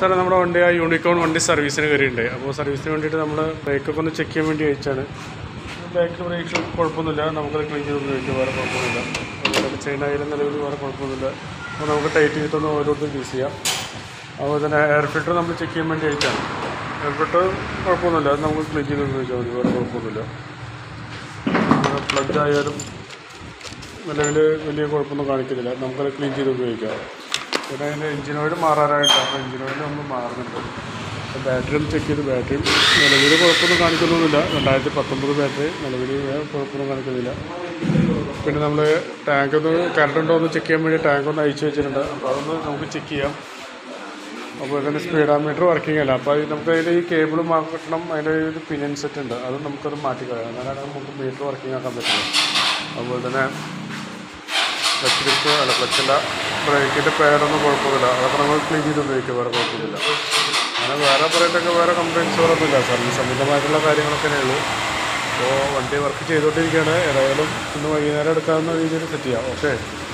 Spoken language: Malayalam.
സാറേ നമ്മുടെ വണ്ടി ആ യൂണിക്കോൺ വണ്ടി സർവീസിന് കയറിയിട്ടുണ്ട് അപ്പോൾ സർവീസിന് വേണ്ടിയിട്ട് നമ്മൾ ബ്രേക്കൊക്കെ ഒന്ന് ചെക്ക് ചെയ്യാൻ വേണ്ടി അയച്ചാണ് ബാക്കിൽ ബ്രേക്ക് കുഴപ്പമൊന്നുമില്ല നമുക്കത് ക്ലീൻ ചെയ്ത് ഉപയോഗിക്കാം വേറെ കുഴപ്പമൊന്നുമില്ല അതുപോലെ ചെയിൻ ആയാലും നിലവിൽ വേറെ കുഴപ്പമൊന്നുമില്ല അപ്പോൾ നമുക്ക് ടൈറ്റ് ചെയ്തിട്ടൊന്ന് ഓരോരുത്തരും യൂസ് ചെയ്യാം അതുപോലെ തന്നെ എയർ ഫിൽറ്റർ നമ്മൾ ചെക്ക് ചെയ്യാൻ വേണ്ടി അയച്ചാണ് എയർ ഫിൽറ്റർ കുഴപ്പമൊന്നുമില്ല അത് നമുക്ക് ക്ലീൻ ചെയ്ത് ഉപയോഗിച്ചാൽ മതി വേറെ കുഴപ്പമൊന്നുമില്ല പ്ലഗ് ആയാലും നിലവിൽ വലിയ കുഴപ്പമൊന്നും കാണിക്കുന്നില്ല നമുക്കത് ക്ലീൻ ചെയ്ത് ഉപയോഗിക്കാം പിന്നെ അതിൻ്റെ എഞ്ചിൻ ഓയിൽ മാറാനായിട്ട് അപ്പോൾ എഞ്ചിൻ ഓയിൽ നമ്മൾ മാറുന്നുണ്ട് അപ്പോൾ ബാറ്ററി ഒന്ന് ചെക്ക് ചെയ്ത് ബാറ്ററിയും നിലവിൽ കുഴപ്പമൊന്നും കാണിക്കുന്നൊന്നുമില്ല രണ്ടായിരത്തി പത്തൊമ്പത് ബാറ്ററി നിലവിൽ കുഴപ്പമൊന്നും കാണിക്കുന്നില്ല പിന്നെ നമ്മൾ ടാങ്ക് ഒന്ന് കറണ്ട് ഉണ്ടോ എന്ന് ചെക്ക് ചെയ്യാൻ വേണ്ടി ടാങ്ക് ഒന്ന് അയച്ചു വെച്ചിട്ടുണ്ട് അപ്പോൾ അതൊന്ന് നമുക്ക് ചെക്ക് ചെയ്യാം അപ്പോൾ ഇതിൻ്റെ സ്പീഡോമീറ്റർ വർക്കിംഗ് അല്ല അപ്പോൾ അത് നമുക്ക് അതിൻ്റെ ഈ കേബിൾ മാറ്റണം അതിൻ്റെ ഒരു പിനിയൻ സെറ്റ് ഉണ്ട് അത് നമുക്കത് മാറ്റി കളയാം എന്നാലാണ് നമുക്ക് മീറ്റർ വർക്കിംഗ് ആക്കാൻ പറ്റുന്നത് അതുപോലെ തന്നെ ക്ലച്ച് ലിസ്റ്റ് അല്ല ക്ലച്ചല്ല ബ്രേക്കിൻ്റെ പേരൊന്നും കുഴപ്പമില്ല അതൊക്കെ നമ്മൾ ക്ലീൻ ചെയ്ത് ഉപയോഗിക്കുക വേറെ കുഴപ്പമില്ല അങ്ങനെ വേറെ പറയത്തൊക്കെ വേറെ കംപ്ലയിൻസുകളൊന്നുമില്ല സർവീസ് സംബന്ധമായിട്ടുള്ള കാര്യങ്ങളൊക്കെ ഉള്ളൂ അപ്പോൾ വണ്ടി വർക്ക് ചെയ്തുകൊണ്ടിരിക്കുകയാണ് ഏതായാലും ഇന്ന് വൈകുന്നേരം എടുക്കാവുന്ന രീതിയിൽ സെറ്റ് ചെയ്യാം ഓക്കെ